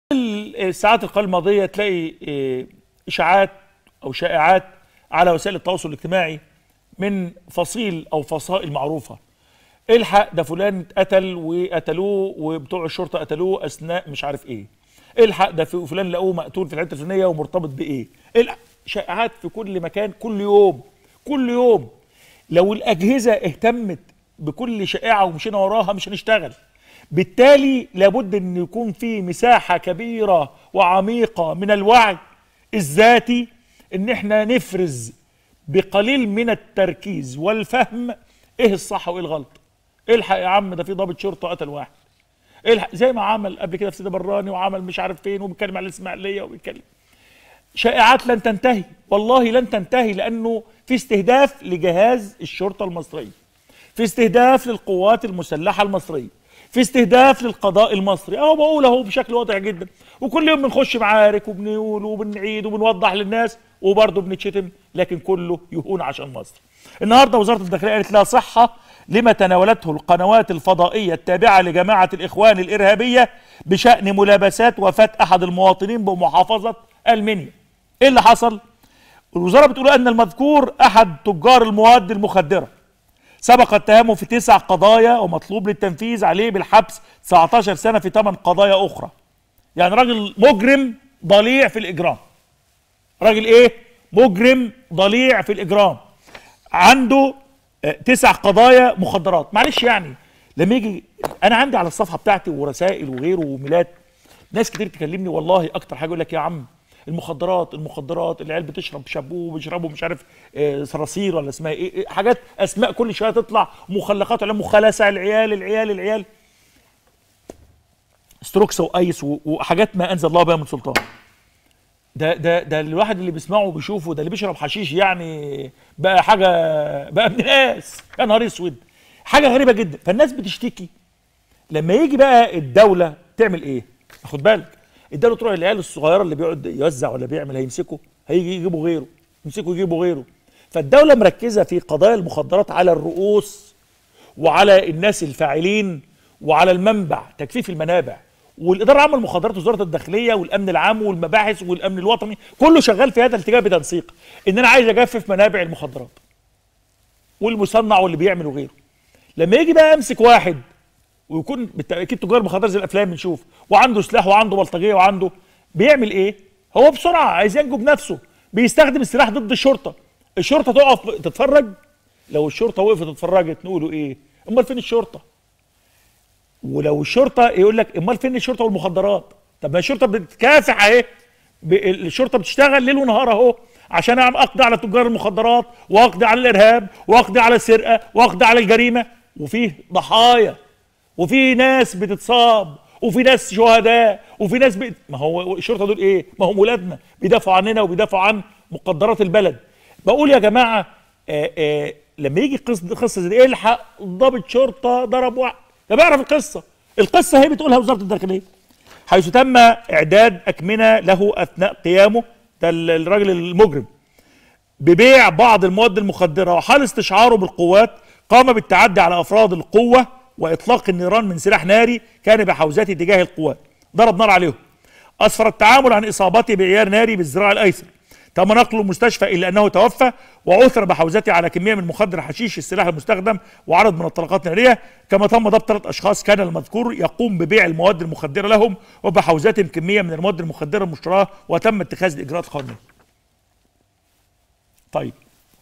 الساعات القليله الماضيه تلاقي إيه، اشاعات او شائعات على وسائل التواصل الاجتماعي من فصيل او فصائل معروفه الحق ده فلان اتقتل وقتلوه وبتوع الشرطه قتلوه اثناء مش عارف ايه الحق ده في- فلان لقوه مقتول في الحته الفلانيه ومرتبط بايه الحق شائعات في كل مكان كل يوم كل يوم لو الاجهزه اهتمت بكل شائعه ومشينا وراها مش هنشتغل بالتالي لابد ان يكون في مساحه كبيره وعميقه من الوعي الذاتي ان احنا نفرز بقليل من التركيز والفهم ايه الصح وايه الغلط الحق يا عم ده في ضابط شرطه قتل واحد الحق زي ما عمل قبل كده في سيدي براني وعمل مش عارف فين وبيتكلم على الاسماعيليه وبيتكلم شائعات لن تنتهي والله لن تنتهي لانه في استهداف لجهاز الشرطه المصريه في استهداف للقوات المسلحه المصريه في استهداف للقضاء المصري اهو بقول اهو بشكل واضح جدا وكل يوم بنخش معارك وبنقول وبنعيد وبنوضح للناس وبرضه بنتشتم لكن كله يهون عشان مصر النهارده وزاره الداخليه قالت لا صحه لما تناولته القنوات الفضائيه التابعه لجماعه الاخوان الارهابيه بشان ملابسات وفاه احد المواطنين بمحافظه المنيا ايه اللي حصل الوزاره بتقول ان المذكور احد تجار المواد المخدره سبق اتهامه في تسع قضايا ومطلوب للتنفيذ عليه بالحبس 19 سنه في ثمان قضايا اخرى يعني راجل مجرم ضليع في الاجرام راجل ايه مجرم ضليع في الاجرام عنده آه، تسع قضايا مخدرات معلش يعني لما يجي انا عندي على الصفحه بتاعتي ورسائل وغيره وميلاد ناس كتير تكلمني والله اكتر حاجه يقول لك يا عم المخدرات المخدرات العيال بتشرب شابو بيشربوا مش عارف آه، صراصير ولا اسمها ايه إيه، حاجات اسماء كل شويه تطلع مخلقات ولا مخلسه العيال العيال العيال ستروكس وايس و- وحاجات ما انزل الله بها من سلطان ده ده ده الواحد اللي بيسمعه وبيشوفه ده اللي بيشرب حشيش يعني بقى حاجه بقى ابن ناس يا نهار اسود حاجه غريبه جدا فالناس بتشتكي لما يجي بقى الدوله تعمل ايه؟ خد بالك الدوله تروح للعيال الصغيره اللي بيقعد يوزع ولا بيعمل هيمسكوا هيجي يجيبوا غيره يمسكوا يجيبوا غيره فالدوله مركزه في قضايا المخدرات على الرؤوس وعلى الناس الفاعلين وعلى المنبع تجفيف المنابع والاداره العامه للمخدرات وزاره الداخليه والامن العام والمباحث والامن الوطني كله شغال في هذا الاتجاه بتنسيق ان انا عايز اجفف منابع المخدرات والمصنع واللي بيعمل وغيره لما يجي بقى امسك واحد ويكون بالتاكيد تجار مخدرات زي الافلام بنشوف وعنده سلاح وعنده بلطجيه وعنده بيعمل ايه؟ هو بسرعه عايز ينجو بنفسه بيستخدم السلاح ضد الشرطه الشرطه تقف تتفرج لو الشرطه وقفت اتفرجت نقولوا ايه؟ امال فين الشرطه؟ ولو الشرطه يقول لك امال فين الشرطه والمخدرات؟ طب ما الشرطه بتكافح اهي ب- الشرطه بتشتغل ليل ونهار اهو عشان أعمل- اقضي على تجار المخدرات واقضي على الارهاب واقضي على السرقه واقضي على الجريمه وفيه ضحايا وفي ناس بتتصاب وفي ناس شهداء وفي ناس بت... ما هو الشرطه دول ايه؟ ما هم ولادنا بيدافعوا عننا وبيدافعوا عن مقدرات البلد. بقول يا جماعه آآ آآ لما يجي قصه قصه زي دي الحق ضابط شرطه ضرب واحد طب اعرف القصه القصه هي بتقولها وزاره الداخليه حيث تم اعداد اكمنه له اثناء قيامه ده ال- الراجل المجرم ببيع بعض المواد المخدرة وحال استشعاره بالقوات قام بالتعدي على أفراد القوة وإطلاق النيران من سلاح ناري كان بحوزته تجاه القوات ضرب نار عليهم أسفر التعامل عن إصابته بعيار ناري بالذراع الأيسر تم نقله المستشفى إلا أنه توفى وعثر بحوزته على كمية من مخدر حشيش السلاح المستخدم وعرض من الطلقات النارية كما تم ضبط ثلاث أشخاص كان المذكور يقوم ببيع المواد المخدرة لهم وبحوزتهم كمية من المواد المخدرة المشتراة وتم اتخاذ الإجراءات القانونية طيب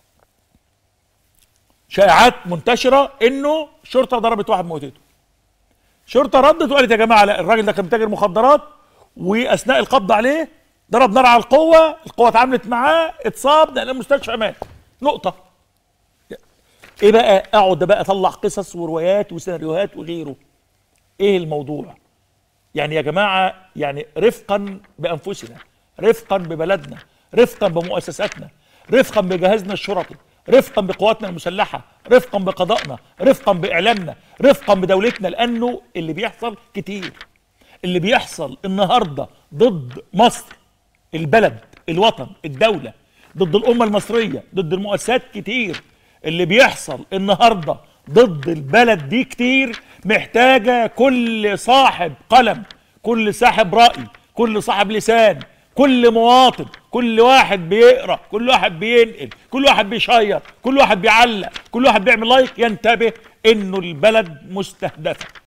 شائعات منتشره انه شرطه ضربت واحد موتته شرطه ردت وقالت يا جماعه لا الراجل ده كان تاجر مخدرات واثناء القبض عليه ضرب نار على القوه القوه اتعاملت معاه اتصاب نقل المستشفى مات نقطه ايه بقى اقعد بقى اطلع قصص وروايات وسيناريوهات وغيره ايه الموضوع يعني يا جماعه يعني رفقا بانفسنا رفقا ببلدنا رفقا بمؤسساتنا رفقا بجهازنا الشرطي رفقا بقواتنا المسلحه رفقا بقضائنا رفقا باعلامنا رفقا بدولتنا لانه اللي بيحصل كتير اللي بيحصل النهارده ضد مصر البلد الوطن الدوله ضد الامه المصريه ضد المؤسسات كتير اللي بيحصل النهارده ضد البلد دي كتير محتاجه كل صاحب قلم كل صاحب راي كل صاحب لسان كل مواطن كل واحد بيقرا كل واحد بينقل كل واحد بيشير كل واحد بيعلق كل واحد بيعمل لايك ينتبه انه البلد مستهدفه